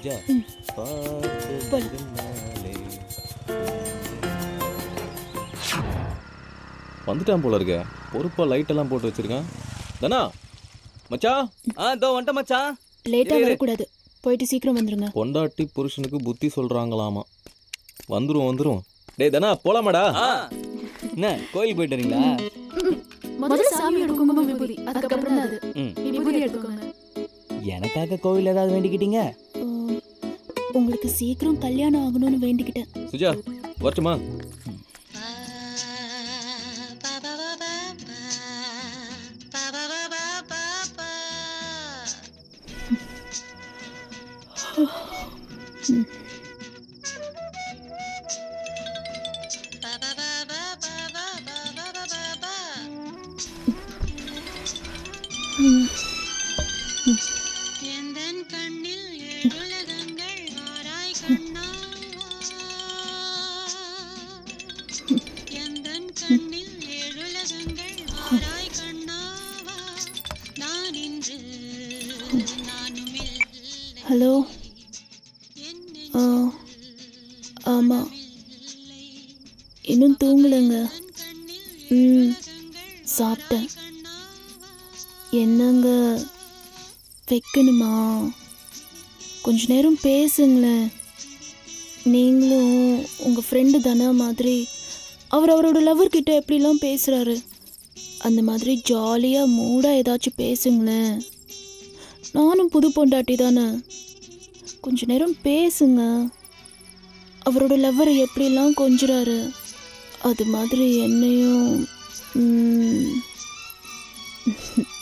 சுஜா பார்த்ததுனாலே வந்துட்டான் போல இருக்க பொறுப்பா லைட் எல்லாம் போட்டு வச்சிருக்கான் தனா மச்சான் ஆ இதோ வந்துட்ட மச்சான் லேட்டா வரக்கூடாது போயிட்டு சீக்கிரம் வந்துருங்க பொண்டாட்டி புருஷனுக்கு புத்தி சொல்றாங்களாமா வந்துரும் வந்துரும் டேய் தனா போலாமாடா ஆ என்ன கோயில் போயிட்டு வரீங்களா முதல்ல சாமியோட குங்குமம் விபூதி அதுக்கப்புறம் தான் அது ம் விபூதி எடுத்துக்கோங்க எனக்காக கோவில் ஏதாவது வேண்டிக்கிட்டீங்க உம், உங்களுக்கு சீக்கிரம் கல்யாணம் ஆகணும்னு வேண்டிக்கிட்டேன் சுஜா வரட்டுமா எந்தன் கண்ணில் ஏழுலகங்கள் வாராய் கண்ணா எந்தன் கண்ணில் ஏழுலகங்கள் வாராய் கண்ணாவா நான் இன்று நானும் இல்லை ஹலோ என்னை ஆ ஆமா இன்னும் தூங்கலைங்க ம் சாப்பிட்டேன் என்னங்க வைக்கணுமா கொஞ்ச நேரம் பேசுங்களேன் நீங்களும் உங்கள் ஃப்ரெண்டு தானே மாதிரி அவர் அவரோட லவர் கிட்ட எப்படிலாம் பேசுகிறாரு அந்த மாதிரி ஜாலியாக மூடாக ஏதாச்சும் பேசுங்களேன் நானும் புது பொண்டாட்டி தானே கொஞ்ச நேரம் பேசுங்க அவரோட லவ்வரை எப்படிலாம் கொஞ்சுறாரு அது மாதிரி என்னையும் ம்,